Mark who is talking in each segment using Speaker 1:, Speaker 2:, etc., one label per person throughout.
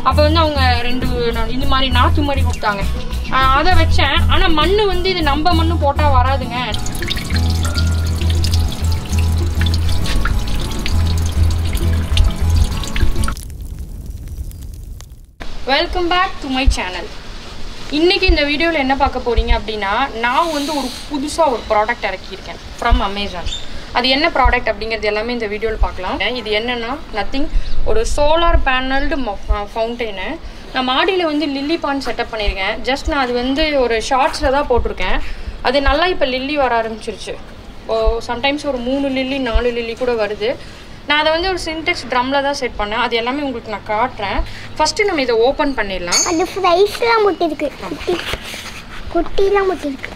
Speaker 1: அப்போ வந்து அவங்க ரெண்டு நா- இந்த மாதிரி நாற்று மாதிரி கொடுத்தாங்க ஆஹ் அதை வச்சேன் ஆனால் மண் வந்து இது நம்ம மண்ணு போட்டால் வராதுங்க welcome back to my channel இன்னைக்கு இந்த வீடியோவில் என்ன பார்க்க போறீங்க அப்படின்னா நான் வந்து ஒரு புதுசாக ஒரு ப்ராடக்ட் இறக்கியிருக்கேன் ஃப்ரம் அமேசான் அது என்ன ப்ராடக்ட் அப்படிங்கிறது எல்லாமே இந்த வீடியோவில் பார்க்கலாம் இது என்னன்னா நத்திங் ஒரு சோலார் பேனல்டு ஃபவுண்டெயினு நான் மாடியில் வந்து லில்லி பான் செட்டப் பண்ணியிருக்கேன் ஜஸ்ட் நான் அது வந்து ஒரு ஷார்ட்ஸில் தான் போட்டிருக்கேன் அது நல்லா இப்போ லில்லி வர ஆரம்பிச்சிருச்சு ஓ சம்டைம்ஸ் ஒரு மூணு லில்லி நாலு லில்லி கூட வருது நான் அதை வந்து ஒரு சின்டெக்ஸ் ட்ரம்மில் தான் செட் பண்ணேன் அது எல்லாமே உங்களுக்கு நான் காட்டுறேன் ஃபஸ்ட்டு நம்ம இதை ஓப்பன் பண்ணிடலாம்
Speaker 2: அந்த ஃப்ரைஸ்லாம் முட்டிருக்கு குட்டி குட்டிலாம் முட்டிருக்கு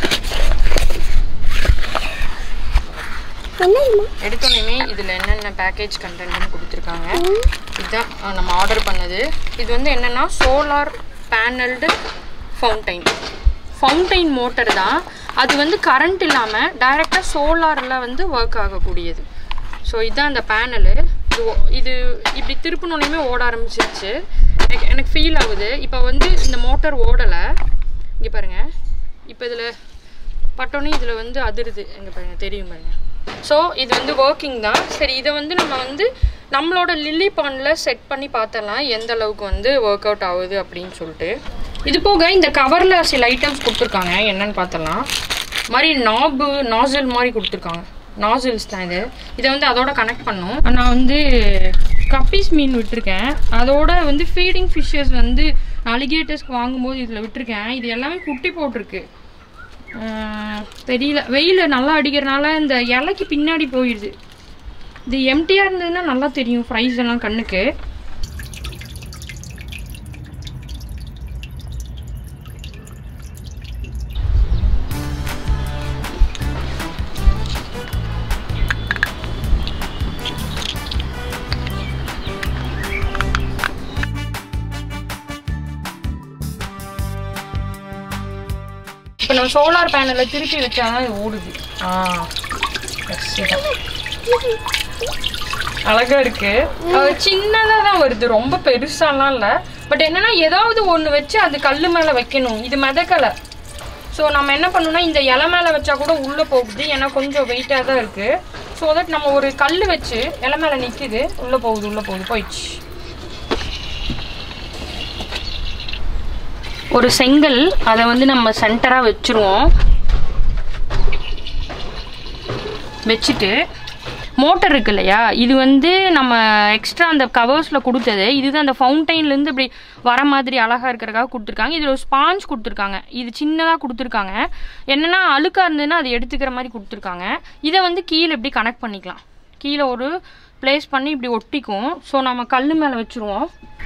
Speaker 2: என்ன இதுமா?
Speaker 1: எடுத்தோடனே இதில் என்னென்ன பேக்கேஜ் கண்டென்ட்னு கொடுத்துருக்காங்க இதுதான் அஹ், நம்ம ஆர்டர் பண்ணது இது வந்து என்னென்னா solar panelled fountain fountain motor தான் அது வந்து கரண்ட் இல்லாமல் டைரெக்டாக சோலாரில் வந்து ஒர்க் ஆகக்கூடியது ஸோ இதுதான் அந்த பேனலு இது ஓ- இது இப்படி திருப்பினோடனே ஓட ஆரம்பிச்சிருச்சு எனக்கு எனக்கு ஃபீல் ஆகுது இப்போ வந்து இந்த மோட்டார் ஓடலை இங்கே பாருங்கள் இப்போ இதில் பட்டோன்னே இதில் வந்து அதிருது எங்கே பாருங்க தெரியும் பாருங்க ஸோ இது வந்து ஒர்க்கிங் தான் சரி இதை வந்து நம்ம வந்து நம்மளோட லில்லி பாண்டில் செட் பண்ணி பார்த்தலாம் எந்த அளவுக்கு வந்து ஒர்க் அவுட் ஆகுது அப்படின்னு சொல்லிட்டு இது போக இந்த கவரில் சில ஐட்டம்ஸ் கொடுத்துருக்காங்க என்னன்னு பார்த்தலாம் மாதிரி நாபு நாசில் மாதிரி கொடுத்துருக்காங்க நாசில்ஸ் தான் இது இதை வந்து அதோட கனெக்ட் பண்ணும் நான் வந்து கப்பீஸ் மீன் விட்டுருக்கேன் அதோட வந்து ஃபீடிங் ஃபிஷ்ஷஸ் வந்து அலிகேட்டர்ஸ்க்கு வாங்கும்போது இதில் விட்டுருக்கேன் இது எல்லாமே குட்டி போட்டிருக்கு ஆஹ் தெரியல வெயில் நல்லா அடிக்கிறனால இந்த இலைக்கு பின்னாடி போயிடுது இது எம்டியாக இருந்ததுன்னா நல்லா தெரியும் ஃப்ரைஸ் எல்லாம் கண்ணுக்கு இப்போ நம்ம சோலார் பேனலை திருப்பி வச்சாதான் இது ஓடுது ஆ yes, இதான். அழகா இருக்கு அது சின்னதா தான் வருது ரொம்ப பெருசாலாம் இல்ல பட் என்னன்னா ஏதாவது ஒண்ணு வச்சு அது கல்லு மேல வைக்கணும் இது மிதக்கலை ஸோ நம்ம என்ன பண்ணணும்னா இந்த இலை மேல வச்சா கூட உள்ள போகுது ஏன்னா கொஞ்சம் வெயிட்டாக தான் இருக்கு ஸோ தட் நம்ம ஒரு கல் வச்சு இலை மேல நிக்குது உள்ள போகுது உள்ள போகுது போயிடுச்சு ஒரு செங்கல் அதை வந்து நம்ம சென்டராக வச்சுருவோம் வச்சுட்டு மோட்டர் இருக்கு இல்லையா இது வந்து நம்ம எக்ஸ்ட்ரா அந்த கவர்ஸில் கொடுத்தது இதுதான் அந்த ஃபவுண்டைன்லேருந்து இப்படி வர மாதிரி அழகாக இருக்கிறதுக்காக கொடுத்துருக்காங்க இதில் ஒரு ஸ்பாஞ்ச் கொடுத்துருக்காங்க இது சின்னதாக கொடுத்துருக்காங்க என்னென்னா அழுக்காக இருந்ததுன்னா அது எடுத்துக்கிற மாதிரி கொடுத்துருக்காங்க இதை வந்து கீழே இப்படி கனெக்ட் பண்ணிக்கலாம் கீழே ஒரு ப்ளேஸ் பண்ணி இப்படி ஒட்டிக்கும் ஸோ நம்ம கல் மேலே வச்சுருவோம்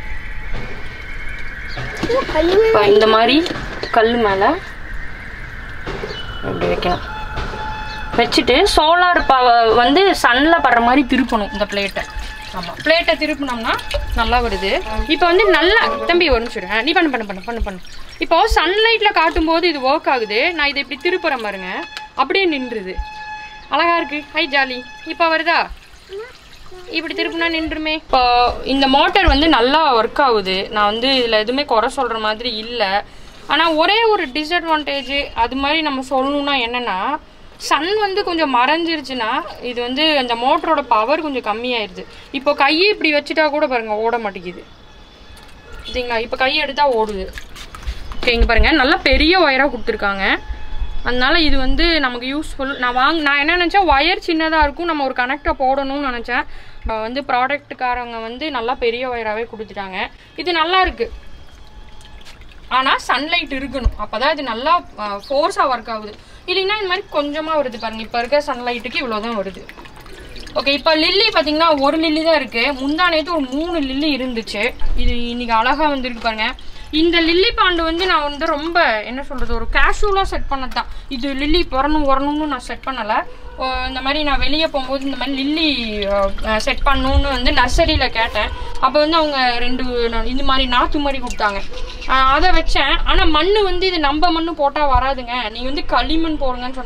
Speaker 2: கல்லு
Speaker 1: இப்போ இந்த மாதிரி கல் மேலே இப்படி வைக்கணும் வச்சுட்டு சோலார் பவர் வந்து சன்னில் படுற மாதிரி திருப்பணும் இந்த பிளேட்டை ஆமாம் பிளேட்டை திருப்பினோம்னா நல்லா வருது இப்போ வந்து நல்லா தம்பி ஒரு நிமிஷம் இரு. நீ பண்ணு பண்ணு பண்ணு பண்ணு பண்ணு இப்போ சன்லைட்டில் காட்டும்போது இது ஒர்க் ஆகுது நான் இதை இப்படி திருப்புறேன் பாருங்க அப்படியே நின்றுது அழகா இருக்கு ஹை ஜாலி இப்போ வருதா இப்படி திருப்பினா நின்றுமே இப்போ இந்த மோட்டார் வந்து நல்லா ஒர்க் ஆகுது நான் வந்து இதில் எதுவுமே குறை சொல்கிற மாதிரி இல்லை ஆனால் ஒரே ஒரு டிஸ்அட்வான்டேஜ் அது மாதிரி நம்ம சொல்லணும்னா என்னென்னா சன் வந்து கொஞ்சம் மறைஞ்சிருச்சுன்னா இது வந்து அந்த மோட்டரோட பவர் கொஞ்சம் கம்மியாயிருது இப்போ கையை இப்படி வச்சுட்டா கூட பாருங்க ஓட மாட்டேங்குது சரிங்களா இப்போ கையை எடுத்தால் ஓடுது ஓகே இங்கே பாருங்க நல்லா பெரிய ஒயராக கொடுத்துருக்காங்க அதனால இது வந்து நமக்கு யூஸ்ஃபுல் நான் வாங்க நான் என்ன நினச்சேன் ஒயர் சின்னதாக இருக்கும் நம்ம ஒரு கனெக்டை போடணும்னு நினச்சேன் இப்போ வந்து ப்ராடக்ட்டுக்காரங்க வந்து நல்லா பெரிய ஒயராகவே கொடுத்துட்டாங்க இது நல்லா இருக்கு ஆனால் சன்லைட் இருக்கணும் அப்போ தான் இது நல்லா ஃபோர்ஸாக ஒர்க் ஆகுது இல்லைன்னா இந்த மாதிரி கொஞ்சமாக வருது பாருங்க இப்போ இருக்க சன்லைட்டுக்கு இவ்வளோ தான் வருது ஓகே இப்போ லில்லி பார்த்தீங்கன்னா ஒரு லில்லி தான் இருக்கு முந்தா நேத்து ஒரு மூணு லில்லி இருந்துச்சு இது இன்னைக்கு அழகா வந்திருக்கு பாருங்க இந்த லில்லி பாண்டு வந்து நான் வந்து ரொம்ப என்ன சொல்றது ஒரு கேஷுவலாக செட் பண்ணது தான் இது லில்லி வரணும் வரணும்னு நான் செட் பண்ணலை இந்த மாதிரி நான் வெளியே போகும்போது இந்த மாதிரி லில்லி செட் பண்ணணும்னு வந்து நர்சரியில் கேட்டேன் அப்போ வந்து அவங்க ரெண்டு நா- இந்த மாதிரி நாற்று மாதிரி கொடுத்தாங்க ஆஹ் அதை வச்சேன் ஆனால் மண் வந்து இது நம்ம மண்ணு போட்டால் வராதுங்க நீங்கள் வந்து களிமண் போடுங்கன்னு சொன்னாங்க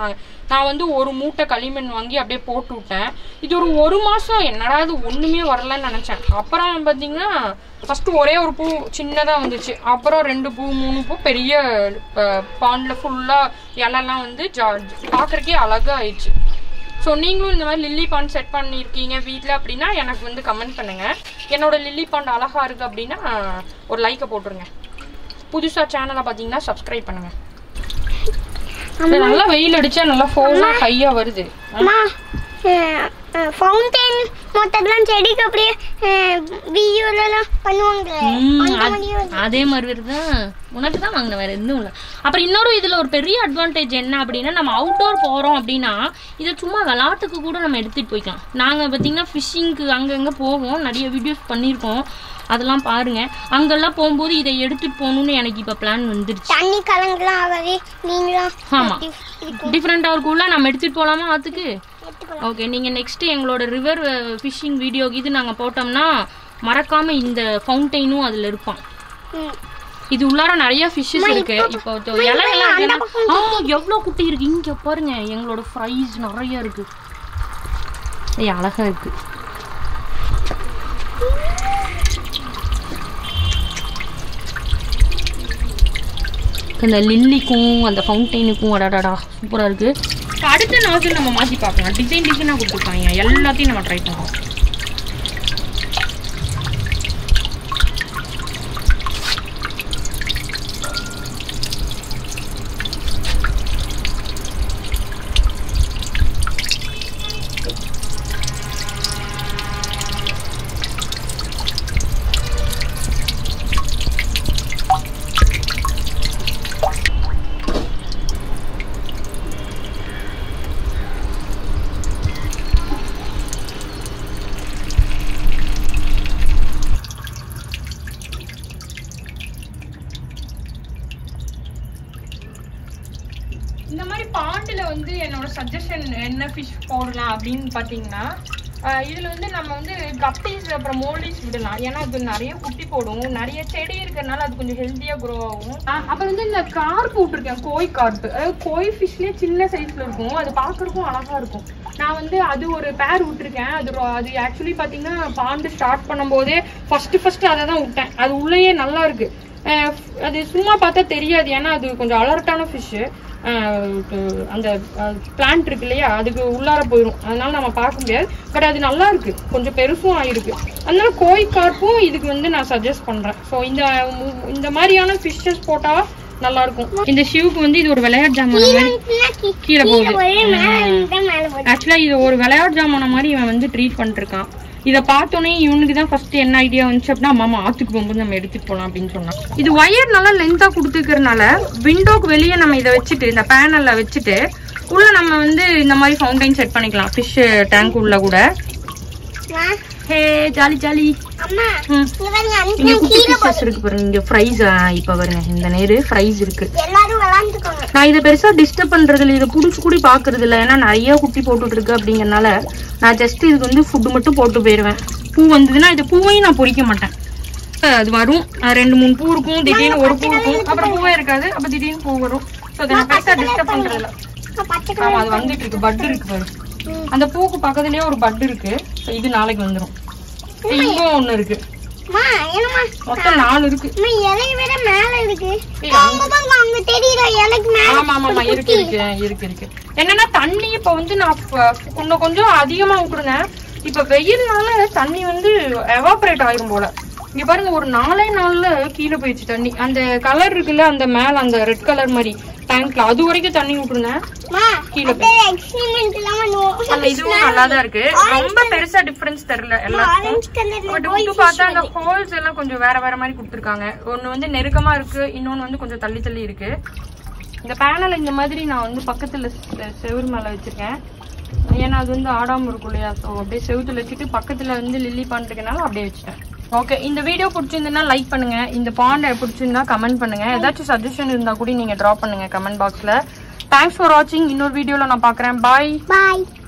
Speaker 1: நான் வந்து ஒரு மூட்டை களிமண் வாங்கி அப்படியே போட்டு விட்டேன் இது ஒரு ஒரு மாசம் என்னடா இது ஒண்ணுமே வரலன்னு நினைச்சேன் அப்புறம் பாத்தீங்கன்னா ஃபர்ஸ்ட் ஒரே ஒரு பூ சின்னதா வந்துச்சு அப்புறம் ரெண்டு பூ மூணு பூ பெரிய பாண்ட்ல ஃபுல்லா இலைலாம் வந்து ஜா பார்க்கறக்கே அழகா ஆயிடுச்சு ஸோ நீங்களும் இந்த மாதிரி லில்லி பாண்ட் செட் பண்ணியிருக்கீங்க வீட்டில் அப்படின்னா எனக்கு வந்து கமெண்ட் பண்ணுங்க என்னோட லில்லி பாண்ட் அழகா இருக்கு அப்படின்னா ஒரு லைக்கை போட்டுருங்க புதுசா சேனலை பார்த்தீங்கன்னா சப்ஸ்கிரைப் பண்ணுங்க இது நல்லா வெயில் அடிச்சா நல்லா ஃபோர்ஸா ஹையா வருது
Speaker 2: அம்மா ஃபவுண்டைன் மொத்தம்லாம் செடிக்கு அப்படியே வீடியோலலாம் பண்ணுவாங்க அந்த மாதிரியே வருது.
Speaker 3: அதே மாதிரி தான் உனக்கு தான் வாங்கின வேற எதுவும் இல்லை அப்புறம் இன்னொரு இதுல ஒரு பெரிய அட்வான்டேஜ் என்ன அப்படின்னா நம்ம அவுட்டோர் போறோம் அப்படின்னா இதை சும்மா விளாட்டுக்கு கூட நம்ம எடுத்துட்டு போய்க்கலாம் நாங்க பார்த்தீங்கன்னா ஃபிஷ்ஷிங்க்கு அங்கங்க போவோம் நிறைய வீடியோஸ் பண்ணியிருக்கோம் அதெல்லாம் பாருங்க அங்கெல்லாம் போகும்போது இதை எடுத்துட்டு போகணும்னு எனக்கு இப்போ பிளான் வந்துருச்சு
Speaker 2: தண்ணி கலங்கலாம் ஆகாது நீங்களும்
Speaker 3: ஆமா டிஃப்ரெண்டாக இருக்கும்ல நம்ம எடுத்துட்டு போகலாமா ஆத்துக்கு
Speaker 2: எடுத்துக்கலாம்
Speaker 3: ஓகே நீங்கள் நெக்ஸ்ட் எங்களோட ரிவர் ஃபிஷ்ஷிங் வீடியோ இது நாங்கள் போட்டோம்னா மறக்காம இந்த ஃபவுண்டைனும் அதில் இருப்பான்
Speaker 2: ம்.
Speaker 3: இது உள்ளார நிறைய ஃபிஷ்ஷஸ் இருக்கு இப்போ தோ- இலையெல்லாம் இதெல்லாம்- ஆ எவ்வளோ குட்டி இருக்கு இங்க பாருங்க எங்களோட ஃப்ரைஸ் நிறைய இருக்கு ஏய் அழகா இருக்கு இந்த லில்லிக்கும் அந்த ஃபவுண்டைனுக்கும் அடாடாடா சூப்பரா இருக்கு
Speaker 1: இப்ப அடுத்த நாசில் நம்ம மாற்றி பார்க்கலாம் டிசைன் டிசைனாக கொடுத்துருக்காங்க எல்லாத்தையும் நம்ம ட்ரை பண்ணுவோம் இந்த மாதிரி பாண்டில் வந்து என்னோட சஜஷன் என்ன ஃபிஷ் போடலாம் அப்படின்னு பார்த்தீங்கன்னா ஆஹ் இதுல வந்து நம்ம வந்து கப்பீஸ் அப்புறம் மோல்டிஸ் விடலாம் ஏன்னா அது நிறைய குட்டி போடும் நிறைய செடி இருக்கறனால அது கொஞ்சம் ஹெல்த்தியா க்ரோ ஆகும் ஆஹ் அப்புறம் வந்து இந்த கார்ப் விட்டுருக்கேன் கோய் கார்ப் அதாவது கோய் ஃபிஷ்லேயே சின்ன சைஸ்ல இருக்கும் அது பார்க்கறதுக்கும் அழகா இருக்கும் நான் வந்து அது ஒரு பேர் விட்டுருக்கேன் அது ரொ- அது ஆக்சுவலி பார்த்தீங்கன்னா பாண்டு ஸ்டார்ட் பண்ணும்போதே ஃபர்ஸ்ட் ஃபர்ஸ்ட் அதை தான் விட்டேன் அது உள்ளேயே நல்லா இருக்கு ஆஹ் அது சும்மா பார்த்தா தெரியாது ஏன்னா அது கொஞ்சம் அலர்ட்டான ஃபிஷ்ஷு அந்த பிளான்ட் இருக்கு இல்லையா அதுக்கு உள்ளார போயிடும் அதனால நம்ம பார்க்க முடியாது பட் அது நல்லா இருக்கு கொஞ்சம் பெருசும் ஆயிருக்கு அதனால கோய் கார்ப்பும் இதுக்கு வந்து நான் சஜஸ்ட் பண்றேன் ஸோ இந்த மு- இந்த மாதிரியான ஃபிஷ்ஷஸ் போட்டா நல்லா இருக்கும் இந்த ஷிவுக்கு வந்து இது ஒரு விளையாட்டு ஜாமான் மாதிரி
Speaker 2: கீழே
Speaker 1: கீழே போகுது
Speaker 2: ஒரே மேலே இருந்தா மேலே போகுது
Speaker 1: ஆக்சுவலா இது ஒரு விளையாட்டு ஜாமான மாதிரி இவன் வந்து ட்ரீட் பண்ணிட்டு இருக்கான் இதை பார்த்தோன்னே இவனுக்கு தான் ஃபர்ஸ்ட் என்ன ஐடியா வந்துச்சு அப்படின்னா மாமா ஆத்துக்கு போகும்போது நம்ம எடுத்துட்டு போலாம் அப்படின்னு சொன்னான் இது ஒயர் நல்லா லென்த்தா கொடுத்துக்கிறதுனால விண்டோக்கு வெளியே நம்ம இதை வச்சுட்டு இந்த பேனல்ல வச்சுட்டு உள்ள நம்ம வந்து இந்த மாதிரி ஃபவுண்டைன் செட் பண்ணிக்கலாம் ஃபிஷ் டேங்க் உள்ள கூட
Speaker 2: வா.
Speaker 1: ஹே ஜாலி ஜாலி
Speaker 2: அம்மா
Speaker 1: ம்.
Speaker 2: இங்க பாருங்க
Speaker 1: இங்க
Speaker 2: அன்னைக்கு
Speaker 1: குட்டி ஃபிஷஸ் இருக்கு பாருங்க இங்க ஃப்ரைஸ் இப்ப பாருங்க இந்த நேரு ஃப்ரைஸ் இருக்கு
Speaker 2: எல்லாரும் விளாண்டுக்கோங்க
Speaker 1: நான் இதை பெருசா டிஸ்டர்ப் பண்றது இல்ல இதை புடிச்சு கூடி பாக்குறது இல்ல ஏன்னா நிறைய குட்டி போட்டுட்டு இருக்கு அப்படிங்கறனால நான் ஜஸ்ட் இதுக்கு வந்து ஃபுட் மட்டும் போட்டு போயிருவேன் பூ வந்ததுன்னா இது பூவையும் நான் பொறிக்க மாட்டேன் அஹ் அது வரும் அஹ் ரெண்டு மூணு பூ இருக்கும் திடீர்னு ஒரு பூ இருக்கும் அப்புறம் பூவே இருக்காது அப்ப திடீர்னு பூ வரும் ஸோ அதை நான் பெருசா டிஸ்டர்ப் பண்றது இல்ல
Speaker 2: அம்மா, பச்சை
Speaker 1: ஆமா
Speaker 2: கலர்
Speaker 1: அது வந்துட்டு இருக்கு பட் இருக்கு பாரு அந்த பூக்கு பக்கத்துலயே ஒரு பட் இருக்கு So இது நாளைக்கு வந்துரும் இங்கும் ஒண்ணு இருக்கு
Speaker 2: அம்மா, என்னம்மா
Speaker 1: மொத்தம் நாலு இருக்கு
Speaker 2: அம்மா, இலை வேற மேல இருக்கு
Speaker 1: ஏய்,
Speaker 2: அங்க பாருங்க அங்க தெரியுதா இலைக்கு மேல
Speaker 1: ஆமா ஆமா ஆமா இருக்கு இருக்கு இருக்கு இருக்கு என்னன்னா தண்ணி இப்ப வந்து நான் ப- இன்னும் கொஞ்சம் அதிகமா விட்டுருந்தேன் இப்ப வெயில்னால தண்ணி வந்து எவாபரேட் ஆயிரும் போல இங்க பாருங்க ஒரு நாலே நாள்ல கீழே போயிடுச்சு தண்ணி அந்த கலர் இருக்குல்ல அந்த மேல அந்த ரெட் கலர் மாதிரி டேங்க்ல அது வரைக்கும் தண்ணி விட்டுருந்தேன்
Speaker 2: அம்மா,
Speaker 1: கீழே
Speaker 2: அப்படியே experiment எல்லாம் பண்ணுவோம்.
Speaker 1: அந்த இதுவும் நல்லா தான் இருக்கு ரொம்ப பெருசா டிஃபரன்ஸ் தெரியல எல்லாத்துக்கும்
Speaker 2: orange colourல
Speaker 1: பட்
Speaker 2: boy
Speaker 1: விட்டு
Speaker 2: fish
Speaker 1: பார்த்தா அந்த ஹோல்ஸ் எல்லாம் கொஞ்சம் வேற வேற மாதிரி கொடுத்துருக்காங்க ஒன்னு வந்து நெருக்கமா இருக்கு இன்னொன்னு வந்து கொஞ்சம் தள்ளி தள்ளி இருக்கு இந்த பேனல் இந்த மாதிரி நான் வந்து பக்கத்துல செ- செவுரு மேல வச்சிருக்கேன் ஏன்னா அது வந்து ஆடாம இருக்கும் இல்லையா ஸோ அப்படியே செவுத்துல வச்சுட்டு பக்கத்துல வந்து லில்லி பாண்டுக்கனால அப்படியே வச்சுட்டேன் ஓகே இந்த வீடியோ பிடிச்சிருந்ததுன்னா லைக் பண்ணுங்க இந்த பாண்டை பிடிச்சிருந்தா கமெண்ட் பண்ணுங்க ஏதாச்சும் சஜஷன் இருந்தா கூட நீங்க ட்ராப் பண்ணுங்க கமெண்ட் பாக்ஸ்ல தேங்க்ஸ் ஃபார் வாட்சிங் இன்னொரு வீடியோல நான் பாக்குறேன் பாய்
Speaker 2: Bye.